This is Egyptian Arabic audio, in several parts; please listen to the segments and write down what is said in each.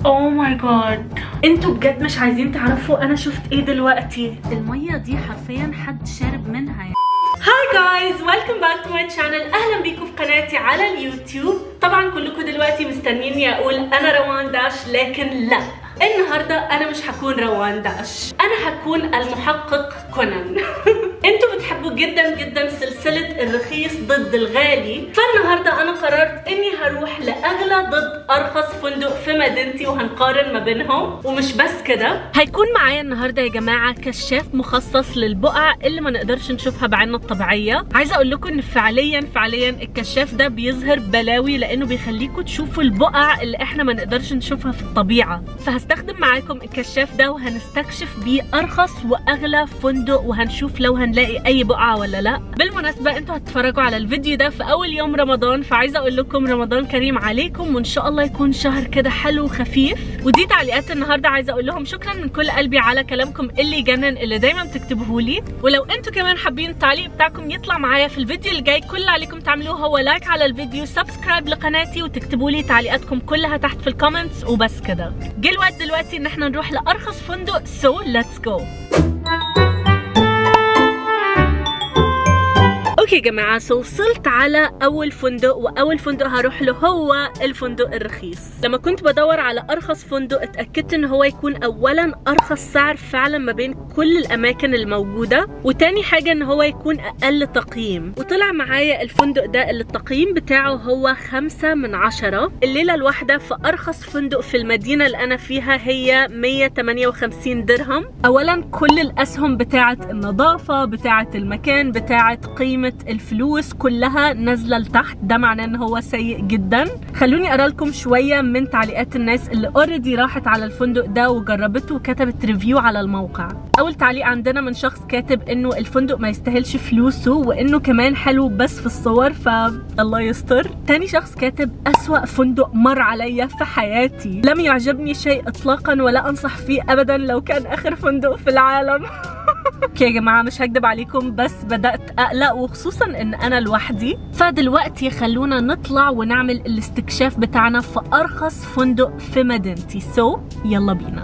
اوه ماي جاد انتوا بجد مش عايزين تعرفوا انا شفت ايه دلوقتي المية دي حرفيا حد شارب منها يعني هاي جايز ويلكم باك تو ماي شانل اهلا بيكم في قناتي على اليوتيوب طبعا كلكم دلوقتي مستنيني اقول انا روان داش لكن لا النهارده انا مش هكون روان داش انا هكون المحقق كونان انتوا بتحبوا جدا جدا سلسله الرخيص ضد الغالي فالنهارده انا قررت اني هروح لاغلى ضد ارخص فندق في مدينتي وهنقارن ما بينهم ومش بس كده هيكون معايا النهارده يا جماعه كشاف مخصص للبقع اللي ما نقدرش نشوفها بعيننا الطبيعيه عايزه اقول لكم ان فعليا فعليا الكشاف ده بيظهر بلاوي لانه بيخليكم تشوفوا البقع اللي احنا ما نقدرش نشوفها في الطبيعه فهستخدم معاكم الكشاف ده وهنستكشف بيه ارخص واغلى فندق وهنشوف لو هنلاقي اي بقعه ولا لا بالمناسبه انتوا هتتفرجوا على الفيديو ده في اول يوم رمضان فعايزه اقول لكم رمضان كريم عليكم وان شاء الله يكون شهر كده حلو وخفيف ودي تعليقات النهارده عايزه اقول لهم شكرا من كل قلبي على كلامكم اللي يجنن اللي دايما بتكتبوه لي ولو انتوا كمان حابين التعليق بتاعكم يطلع معايا في الفيديو اللي جاي كل اللي عليكم تعملوه هو لايك على الفيديو سبسكرايب لقناتي وتكتبوا لي تعليقاتكم كلها تحت في الكومنتس وبس كده جه الوقت دلوقتي ان احنا نروح لارخص فندق سو ليتس جو اوكي يا جماعه سو وصلت على اول فندق واول فندق هروح له هو الفندق الرخيص لما كنت بدور على ارخص فندق اتاكدت ان هو يكون اولا ارخص سعر فعلا ما بين كل الاماكن الموجوده وتاني حاجه ان هو يكون اقل تقييم وطلع معايا الفندق ده اللي التقييم بتاعه هو خمسة من عشرة الليله الواحده في ارخص فندق في المدينه اللي انا فيها هي 158 درهم اولا كل الاسهم بتاعه النظافه بتاعه المكان بتاعه قيمه الفلوس كلها نازله لتحت ده معناه ان هو سيء جدا خلوني اقرا لكم شويه من تعليقات الناس اللي اوريدي راحت على الفندق ده وجربته وكتبت ريفيو على الموقع اول تعليق عندنا من شخص كاتب انه الفندق ما يستاهلش فلوسه وانه كمان حلو بس في الصور فالله يستر تاني شخص كاتب اسوا فندق مر عليا في حياتي لم يعجبني شيء اطلاقا ولا انصح فيه ابدا لو كان اخر فندق في العالم اوكي يا جماعه مش هكدب عليكم بس بدات اقلق وخصوصا ان انا لوحدي فدلوقتي خلونا نطلع ونعمل الاستكشاف بتاعنا في ارخص فندق في مدينتي سو so, يلا بينا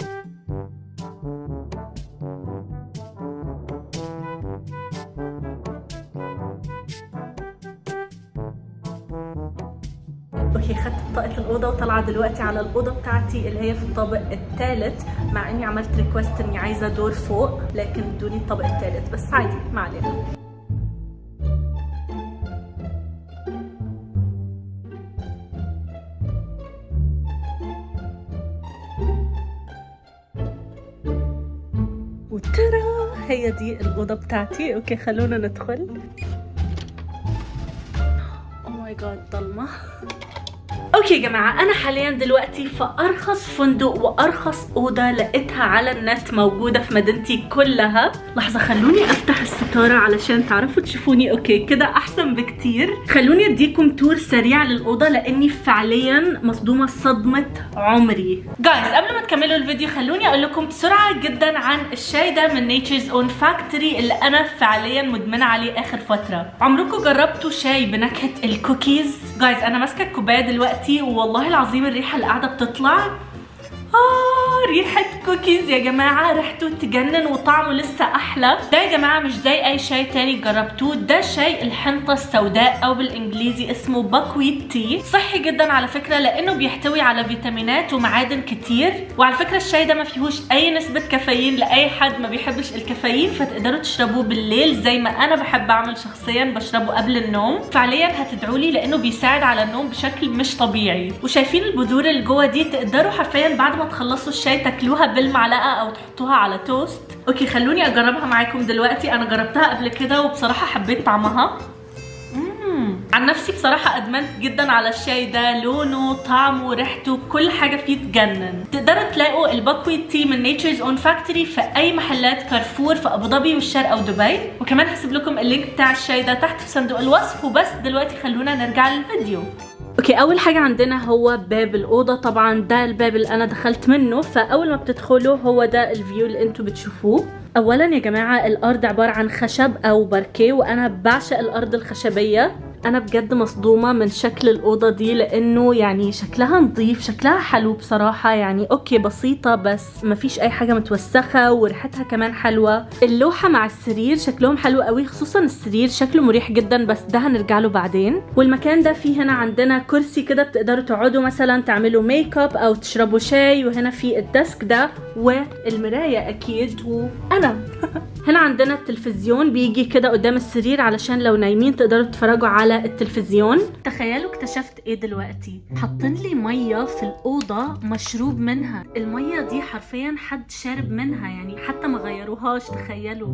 اوكي خدت بطاقه الاوضه وطالعه دلوقتي على الاوضه بتاعتي اللي هي في الطابق الثالث مع اني عملت ريكوست اني عايزه دور فوق لكن ادوني الطابق الثالث بس عادي ما علينا وترى هي دي الاوضه بتاعتي اوكي خلونا ندخل او ماي جاد ضلمه اوكي يا جماعه انا حاليا دلوقتي في ارخص فندق وارخص اوضه لقيتها على النت موجوده في مدينتي كلها لحظه خلوني افتح الستاره علشان تعرفوا تشوفوني اوكي كده احسن بكتير خلوني اديكم تور سريع للاوضه لاني فعليا مصدومه صدمه عمري جايز قبل ما تكملوا الفيديو خلوني اقول لكم بسرعه جدا عن الشاي ده من نيتشرز اون فاكتوري اللي انا فعليا مدمنه عليه اخر فتره عمركم جربتوا شاي بنكهه الكوكيز جايز انا ماسكه الكوبايه دلوقتي والله العظيم الريحه اللي قاعده بتطلع آه ريحة كوكيز يا جماعة ريحته تجنن وطعمه لسه أحلى ده يا جماعة مش زي أي شاي تاني جربتوه ده شاي الحنطة السوداء أو بالإنجليزي اسمه باكويت تي صحي جدا على فكرة لأنه بيحتوي على فيتامينات ومعادن كتير وعلى فكرة الشاي ده ما فيهوش أي نسبة كافيين لأي حد ما بيحبش الكافيين فتقدروا تشربوه بالليل زي ما أنا بحب أعمل شخصيا بشربه قبل النوم فعليا هتدعوا لي لأنه بيساعد على النوم بشكل مش طبيعي وشايفين البذور اللي جوه دي تقدروا حرفيا بعد ما تخلصوا الشاي تاكلوها بالمعلقه او تحطوها على توست اوكي خلوني اجربها معاكم دلوقتي انا جربتها قبل كده وبصراحه حبيت طعمها مم. عن نفسي بصراحة أدمنت جدا على الشاي ده لونه طعمه ريحته كل حاجة فيه تجنن تقدروا تلاقوا الباكويت تي من نيتشرز اون فاكتوري في أي محلات كارفور في أبو ظبي والشرق أو دبي وكمان هسيب لكم اللينك بتاع الشاي ده تحت في صندوق الوصف وبس دلوقتي خلونا نرجع للفيديو اوكي اول حاجه عندنا هو باب الاوضه طبعا ده الباب اللي انا دخلت منه فاول ما بتدخلوا هو ده الفيو اللي انتوا بتشوفوه اولا يا جماعه الارض عباره عن خشب او باركيه وانا بعشق الارض الخشبيه انا بجد مصدومه من شكل الاوضه دي لانه يعني شكلها نظيف شكلها حلو بصراحه يعني اوكي بسيطه بس مفيش اي حاجه متوسخه وريحتها كمان حلوه اللوحه مع السرير شكلهم حلو قوي خصوصا السرير شكله مريح جدا بس ده هنرجع له بعدين والمكان ده فيه هنا عندنا كرسي كده بتقدروا تقعدوا مثلا تعملوا ميك اب او تشربوا شاي وهنا في الديسك ده والمرايه اكيد وانا هنا عندنا التلفزيون بيجي كده قدام السرير علشان لو نايمين تقدروا تتفرجوا على التلفزيون تخيلوا اكتشفت ايه دلوقتي حاطين لي ميه في الاوضه مشروب منها الميه دي حرفيا حد شارب منها يعني حتى ما غيروهاش تخيلوا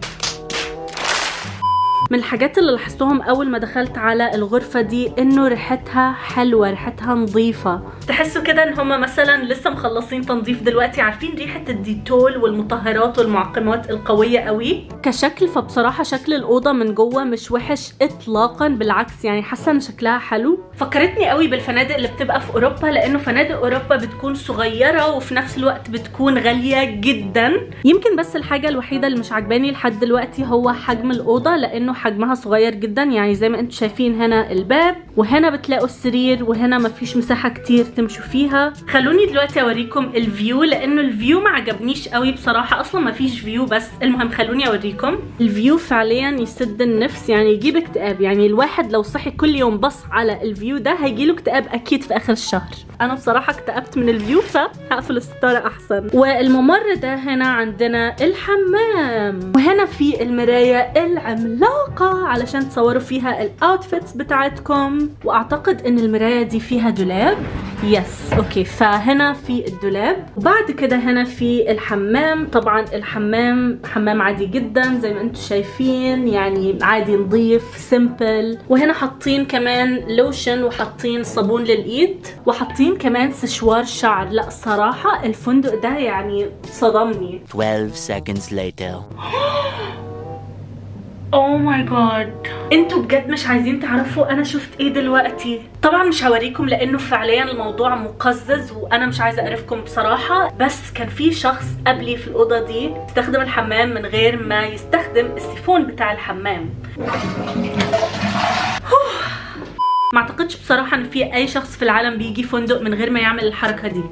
من الحاجات اللي لاحظتهم اول ما دخلت على الغرفه دي انه ريحتها حلوه ريحتها نظيفه تحسوا كده ان هم مثلا لسه مخلصين تنظيف دلوقتي عارفين ريحه الديتول والمطهرات والمعقمات القويه قوي كشكل فبصراحه شكل الاوضه من جوه مش وحش اطلاقا بالعكس يعني حاسه ان شكلها حلو فكرتني قوي بالفنادق اللي بتبقى في اوروبا لانه فنادق اوروبا بتكون صغيره وفي نفس الوقت بتكون غاليه جدا يمكن بس الحاجه الوحيده اللي مش عجباني لحد دلوقتي هو حجم الاوضه لانه حجمها صغير جدا يعني زي ما انتم شايفين هنا الباب وهنا بتلاقوا السرير وهنا مفيش مساحه كتير تمشوا فيها خلوني دلوقتي اوريكم الفيو لانه الفيو ما عجبنيش قوي بصراحه اصلا مفيش فيو بس المهم خلوني اوريكم الفيو فعليا يسد النفس يعني يجيب اكتئاب يعني الواحد لو صحي كل يوم بص على الفيو ده هيجيله اكتئاب اكيد في اخر الشهر انا بصراحه اكتئبت من الفيو فهقفل الستاره احسن والممر ده هنا عندنا الحمام وهنا في المرايه العملاقه علشان تصوروا فيها الاوتفيتس بتاعتكم واعتقد ان المرايه دي فيها دولاب يس اوكي فهنا في الدولاب وبعد كده هنا في الحمام طبعا الحمام حمام عادي جدا زي ما انتم شايفين يعني عادي نظيف سيمبل وهنا حاطين كمان لوشن وحاطين صابون للايد وحاطين كمان سشوار شعر لا صراحة الفندق ده يعني صدمني 12 seconds later. اوه ماي جاد انتوا بجد مش عايزين تعرفوا انا شفت ايه دلوقتي طبعا مش هوريكم لانه فعليا الموضوع مقزز وانا مش عايزه اقرفكم بصراحه بس كان في شخص قبلي في الاوضه دي استخدم الحمام من غير ما يستخدم السيفون بتاع الحمام ما اعتقدش بصراحه ان في اي شخص في العالم بيجي فندق من غير ما يعمل الحركه دي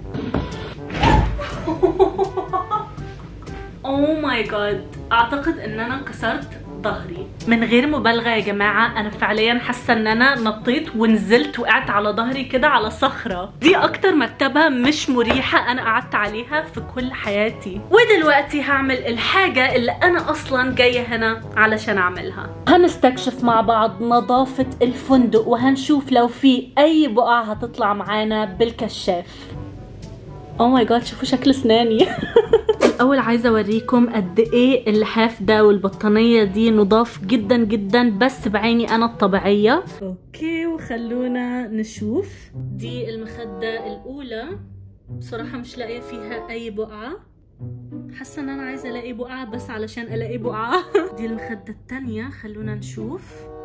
اوه ماي جاد اعتقد ان انا كسرت ظهري من غير مبالغه يا جماعه انا فعليا حاسه ان انا نطيت ونزلت وقعت على ظهري كده على صخره دي اكتر مرتبه مش مريحه انا قعدت عليها في كل حياتي ودلوقتي هعمل الحاجه اللي انا اصلا جايه هنا علشان اعملها هنستكشف مع بعض نظافه الفندق وهنشوف لو في اي بقع هتطلع معانا بالكشاف اوه ماي جاد شوفوا شكل اسناني الاول عايزه اوريكم قد ايه اللحاف ده والبطانيه دي نضاف جدا جدا بس بعيني انا الطبيعيه اوكي وخلونا نشوف دي المخده الاولى بصراحه مش لاقيه فيها اي بقعه حاسه ان انا عايزه الاقي بقعه بس علشان الاقي بقعه دي المخده التانية خلونا نشوف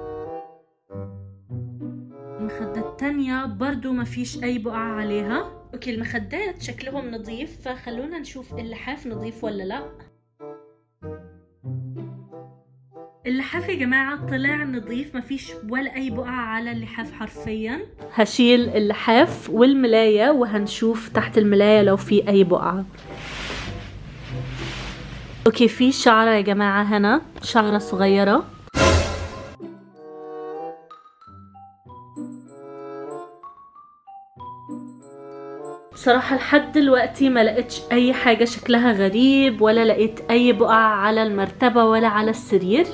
المخدة التانية برضو ما فيش أي بقعة عليها أوكي المخدات شكلهم نظيف فخلونا نشوف اللحاف نظيف ولا لا اللحاف يا جماعة طلع نظيف مفيش ولا أي بقعة على اللحاف حرفيا هشيل اللحاف والملاية وهنشوف تحت الملاية لو في أي بقعة أوكي في شعرة يا جماعة هنا شعرة صغيرة بصراحة لحد دلوقتي ما لقيتش أي حاجة شكلها غريب ولا لقيت أي بقع على المرتبة ولا على السرير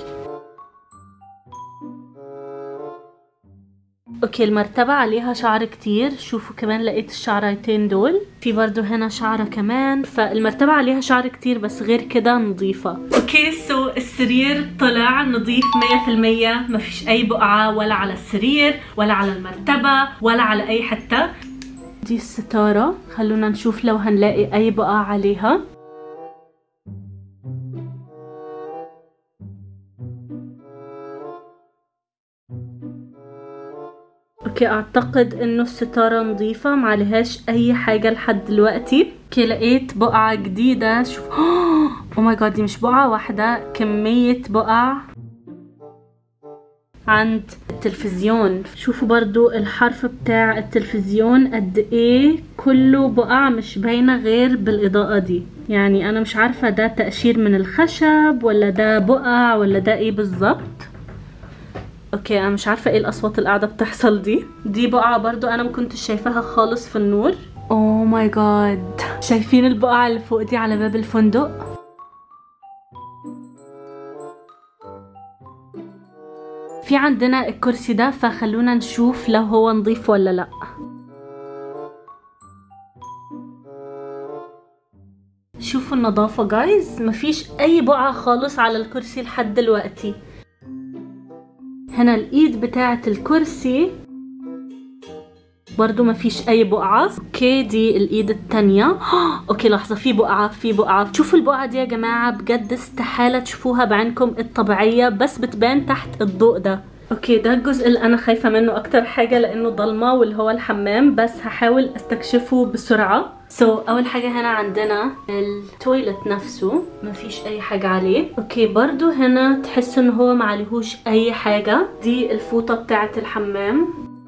اوكي المرتبة عليها شعر كتير شوفوا كمان لقيت الشعرتين دول في برضو هنا شعرة كمان فالمرتبة عليها شعر كتير بس غير كده نظيفة اوكي سو السرير طلع نظيف مية في المية مفيش اي بقعة ولا على السرير ولا على المرتبة ولا على اي حتة دي الستارة خلونا نشوف لو هنلاقي أي بقع عليها اوكي اعتقد انه الستارة نظيفة معلهاش اي حاجة لحد دلوقتي اوكي لقيت بقعة جديدة شوف او ماي جاد دي مش بقعة واحدة كمية بقع عند التلفزيون شوفوا برضو الحرف بتاع التلفزيون قد ايه كله بقع مش باينة غير بالإضاءة دي يعني أنا مش عارفة ده تقشير من الخشب ولا ده بقع ولا ده ايه بالظبط اوكي انا مش عارفه ايه الاصوات اللي قاعده بتحصل دي دي بقعه برضو انا ما كنتش شايفاها خالص في النور اوه ماي جاد شايفين البقعه اللي فوق دي على باب الفندق في عندنا الكرسي ده فخلونا نشوف لو هو نظيف ولا لا شوفوا النظافة جايز مفيش أي بقعة خالص على الكرسي لحد دلوقتي هنا الايد بتاعة الكرسي برضو ما فيش اي بقعة اوكي دي الايد التانية اوكي لحظة في بقعة في بقعة شوفوا البقعة دي يا جماعة بجد استحالة تشوفوها بعينكم الطبيعية بس بتبان تحت الضوء ده اوكي ده الجزء اللي انا خايفة منه اكتر حاجة لانه ضلمة واللي هو الحمام بس هحاول استكشفه بسرعة سو so, اول حاجة هنا عندنا التويلت نفسه مفيش اي حاجة عليه اوكي برضو هنا تحس ان هو معليهوش اي حاجة دي الفوطة بتاعة الحمام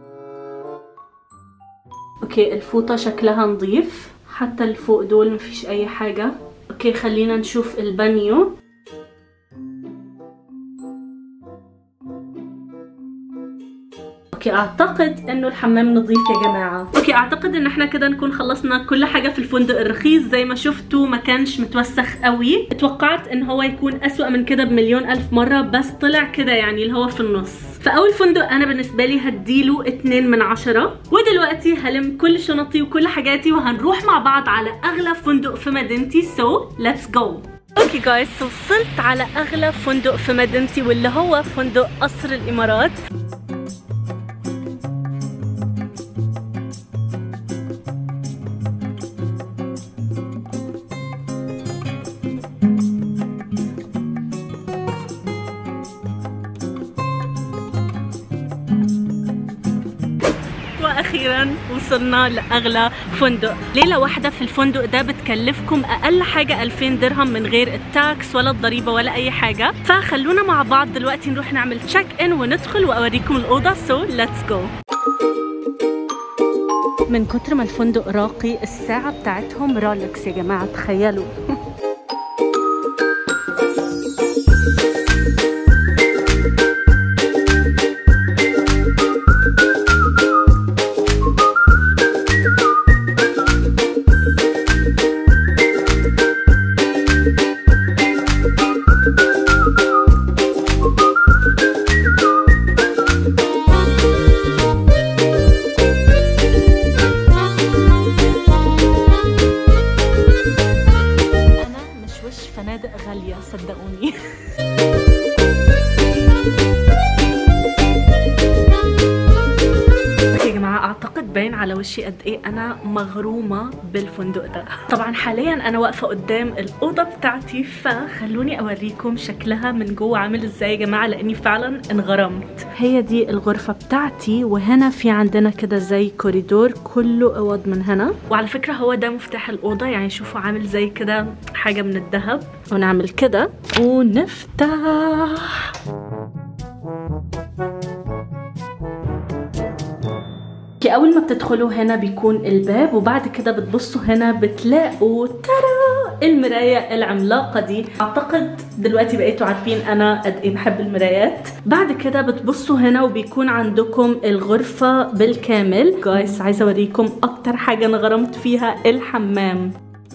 اوكي الفوطة شكلها نظيف حتى اللي فوق دول مفيش اي حاجة اوكي خلينا نشوف البانيو اوكي اعتقد انه الحمام نظيف يا جماعه اوكي اعتقد ان احنا كده نكون خلصنا كل حاجه في الفندق الرخيص زي ما شفتوا ما كانش متوسخ قوي اتوقعت ان هو يكون اسوأ من كده بمليون الف مره بس طلع كده يعني اللي هو في النص فاول فندق انا بالنسبه لي هديله 2 من عشرة ودلوقتي هلم كل شنطي وكل حاجاتي وهنروح مع بعض على اغلى فندق في مدينتي سو ليتس جو اوكي جايز وصلت على اغلى فندق في مدينتي واللي هو فندق قصر الامارات واخيرا وصلنا لاغلى فندق ليله واحده في الفندق ده بتكلفكم اقل حاجه 2000 درهم من غير التاكس ولا الضريبه ولا اي حاجه فخلونا مع بعض دلوقتي نروح نعمل تشيك ان وندخل واوريكم الاوضه سو ليتس جو من كتر ما الفندق راقي الساعه بتاعتهم رولكس يا جماعه تخيلوا انا مش وش فنادق غاليه صدقوني يا جماعة أعتقد باين على وشي قد إيه أنا مغرومة بالفندق ده طبعا حاليا أنا واقفة قدام الأوضة بتاعتي فخلوني أوريكم شكلها من جوه عامل إزاي يا جماعة لأني فعلا انغرمت هي دي الغرفة بتاعتي وهنا في عندنا كده زي كوريدور كله أوض من هنا وعلى فكرة هو ده مفتاح الأوضة يعني شوفوا عامل زي كده حاجة من الذهب ونعمل كده ونفتح اوكي اول ما بتدخلوا هنا بيكون الباب وبعد كده بتبصوا هنا بتلاقوا ترى المرايه العملاقه دي اعتقد دلوقتي بقيتوا عارفين انا قد ايه بحب المرايات بعد كده بتبصوا هنا وبيكون عندكم الغرفه بالكامل جايز عايزه اوريكم اكتر حاجه انا غرمت فيها الحمام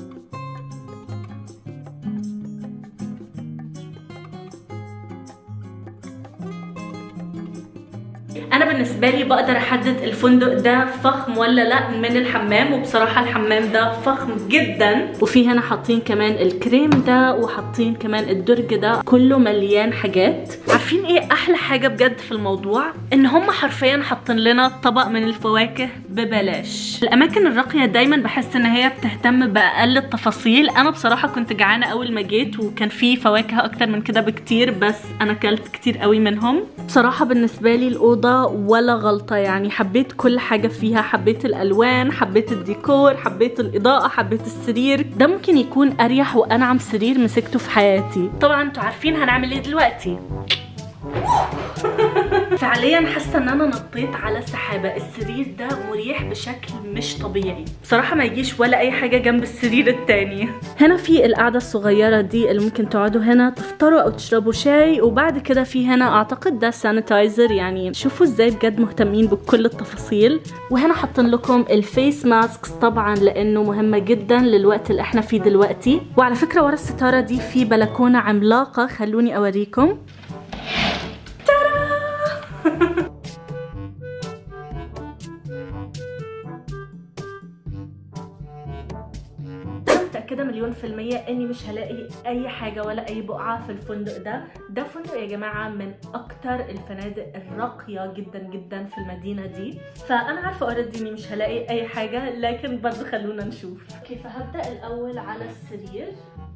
انا بالنسبه لي بقدر احدد الفندق ده فخم ولا لا من الحمام وبصراحه الحمام ده فخم جدا وفي هنا حاطين كمان الكريم ده وحاطين كمان الدرج ده كله مليان حاجات عارفين ايه احلى حاجه بجد في الموضوع ان هم حرفيا حاطين لنا طبق من الفواكه ببلاش الاماكن الراقيه دايما بحس ان هي بتهتم باقل التفاصيل انا بصراحه كنت جعانه اول ما جيت وكان في فواكه اكتر من كده بكتير بس انا اكلت كتير قوي منهم بصراحه بالنسبه لي الاوضه ولا غلطه يعني حبيت كل حاجه فيها حبيت الالوان حبيت الديكور حبيت الاضاءه حبيت السرير ده ممكن يكون اريح وانعم سرير مسكته في حياتي طبعا انتوا عارفين هنعمل ايه دلوقتي فعليا حاسه ان انا نطيت على سحابه السرير ده مريح بشكل مش طبيعي بصراحه ما يجيش ولا اي حاجه جنب السرير التاني هنا في القعده الصغيره دي اللي ممكن تقعدوا هنا تفطروا او تشربوا شاي وبعد كده في هنا اعتقد ده سانيتايزر يعني شوفوا ازاي بجد مهتمين بكل التفاصيل وهنا حاطين لكم الفيس ماسكس طبعا لانه مهمه جدا للوقت اللي احنا فيه دلوقتي وعلى فكره ورا الستاره دي في بلكونه عملاقه خلوني اوريكم متأكدة مليون في المية اني مش هلاقي اي حاجة ولا اي بقعة في الفندق ده ده فندق يا جماعة من اكتر الفنادق الراقية جدا جدا في المدينة دي فانا عارفة اوريدي اني مش هلاقي اي حاجة لكن برضو خلونا نشوف كيف هبدأ الاول على السرير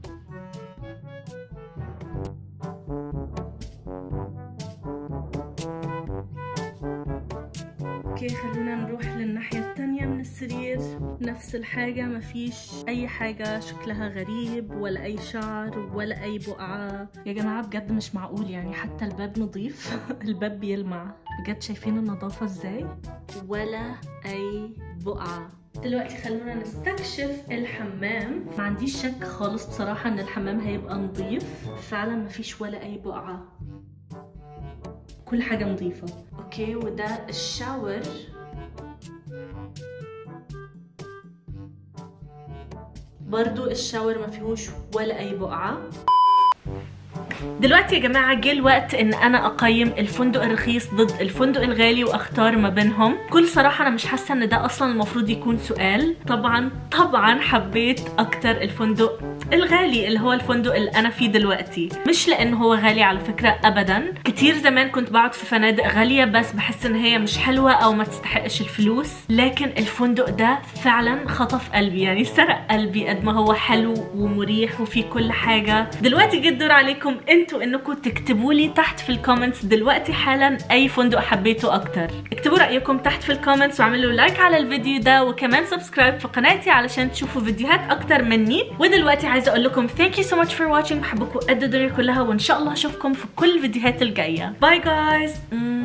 اوكي خلونا نروح للناحية التانية من السرير نفس الحاجة مفيش أي حاجة شكلها غريب ولا أي شعر ولا أي بقعة يا جماعة بجد مش معقول يعني حتى الباب نظيف الباب بيلمع بجد شايفين النظافة ازاي ولا أي بقعة دلوقتي خلونا نستكشف الحمام ما عنديش شك خالص بصراحة ان الحمام هيبقى نظيف فعلا مفيش ولا أي بقعة كل حاجة نظيفة اوكي وده الشاور برضو الشاور ما فيهوش ولا اي بقعة دلوقتي يا جماعة جه الوقت ان انا اقيم الفندق الرخيص ضد الفندق الغالي واختار ما بينهم بكل صراحة انا مش حاسة ان ده اصلا المفروض يكون سؤال طبعا طبعا حبيت اكتر الفندق الغالي اللي هو الفندق اللي انا فيه دلوقتي مش لانه هو غالي على فكرة ابدا كتير زمان كنت بقعد في فنادق غالية بس بحس ان هي مش حلوة او ما تستحقش الفلوس لكن الفندق ده فعلا خطف قلبي يعني سرق قلبي قد ما هو حلو ومريح وفيه كل حاجة دلوقتي جه الدور عليكم انتوا انكم تكتبوا لي تحت في الكومنتس دلوقتي حالا اي فندق حبيته اكتر اكتبوا رايكم تحت في الكومنتس واعملوا لايك على الفيديو ده وكمان سبسكرايب في قناتي علشان تشوفوا فيديوهات اكتر مني ودلوقتي عايزه اقول لكم ثانك يو سو ماتش فور واتشنج بحبكم قد الدنيا كلها وان شاء الله اشوفكم في كل الفيديوهات الجايه باي جايز